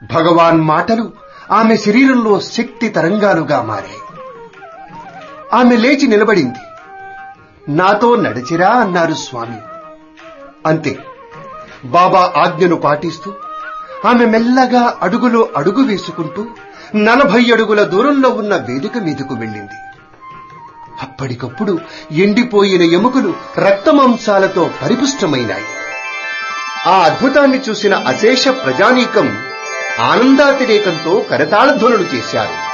భగవాన్ మాటలు ఆమె శరీరంలో శక్తి తరంగాలుగా మారాయి ఆమె లేచి నిలబడింది నాతో నడిచిరా అన్నారు స్వామి అంతే బాబా ఆజ్ఞను పాటిస్తూ ఆమె మెల్లగా అడుగులో అడుగు వేసుకుంటూ నలభై అడుగుల దూరంలో ఉన్న వేదిక మీదకు వెళ్ళింది అప్పటికప్పుడు ఎండిపోయిన ఎముకలు రక్తమాంసాలతో పరిపుష్టమైనాయి ఆ అద్భుతాన్ని చూసిన అశేష ప్రజానీకం ఆనందాతిరేకంతో కరతాళధ్వనులు చేశారు